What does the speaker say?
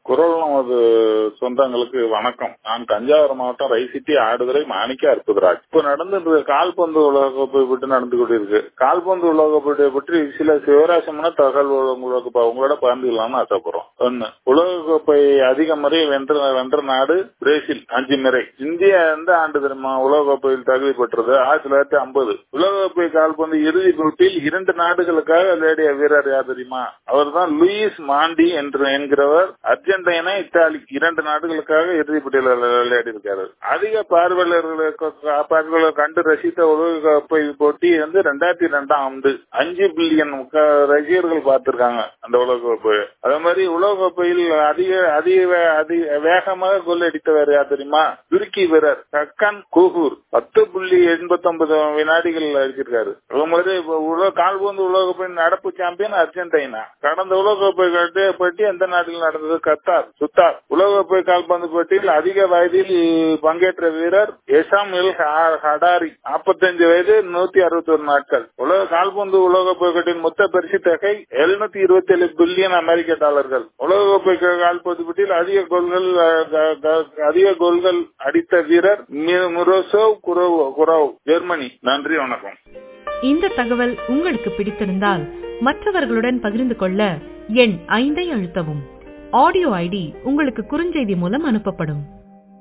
குரல் நமது சொந்தங்களுக்கு வணக்கம் நான் தஞ்சாவூர் மாவட்டம் ரைசிட்டி ஆடுதுறை மாணிக்க அற்புதராஜ் இப்ப நடந்து கால்பந்து உலகக்கோப்பை பற்றி நடந்து கொண்டிருக்கு கால்பந்து உலகக்கோப்பை பற்றி சில சிவராசமான தகவல் உங்களுக்கு ப- உங்களோட பகிர்ந்துக்கலாம்னு ஆசைப்படுறோம் ஒண்ணு உலகக்கோப்பை அதிக முறை வென்ற வென்ற நாடு பிரேசில் அஞ்சு முறை இந்தியா எந்த ஆண்டு தெரியுமா உலகக்கோப்பையில் தகுதி பெற்றது ஆயிரத்தி தொள்ளாயிரத்தி ஐம்பது உலகக்கோப்பை கால்பந்து இறுதி போட்டியில் இரண்டு நாடுகளுக்காக விளையாடிய வீரர் யார் தெரியுமா அவர்தான் லூயிஸ் மாண்டி என்று என்கிறவர் அர்ஜென்டினா இத்தாலி இரண்டு நாடுகளுக்காக இறுதிப் போட்டியில் விளையாடி இருக்காரு அதிக பார்வையாளர்களுக்கு பார்வையாளர் கண்டு ரசித்த உலகக்கோப்பை போட்டி வந்து ரெண்டாயிரத்தி ரெண்டாம் ஆண்டு அஞ்சு பில்லியன் ரசிகர்கள் பார்த்திருக்காங்க அந்த உலகக்கோப்பை அதே மாதிரி உலகக்கோப்பையில் அதிக அதிக வே- அதிக வேகமாக கோல் அடித்தவர் யார் தெரியுமா துருக்கி வீரர் கக்கன் கூகூர் பத்து புள்ளி எண்பத்தி ஒன்பது வினாடிகள் அடிச்சிருக்காரு அதே மாதிரி இப்ப உலக கால்பந்து உலகக்கோப்பையின் நடப்பு சாம்பியன் அர்ஜென்டினா கடந்த உலகக்கோப்பை கட்டு- போட்டி எந்த நாட்டில் நடந்தது கத்தார் சுத்தார் உலகக்கோப்பை கால்பந்து போட்டியில் அதிக வயதில் பங்கேற்ற வீரர் எசாம் எல் ஹா- ஹடாரி 45 வயது நூத்தி அறுபத்தி ஒரு நாட்கள் உலக கால்பந்து உலகக்கோப்பை போட்டியின் மொத்த பரிசு தொகை எழுநூத்தி இருபத்தி ஏழு பில்லியன் அமெரிக்க டாலர்கள் உலகக்கோப்பை கால்பந்து போட்டியில் அதிக கோல்கள் அஹ், க- க- அதிக கோல்கள் அடித்த வீரர் மி- முரோசோவ் குரோவ் குரோவ் ஜெர்மனி நன்றி வணக்கம் இந்த தகவல் உங்களுக்கு பிடித்திருந்தால் மற்றவர்களுடன் பகிர்ந்து கொள்ள எண் ஐந்தை அழுத்தவும் ஆடியோ ஐடி உங்களுக்கு குறுஞ்செய்தி மூலம் அனுப்பப்படும்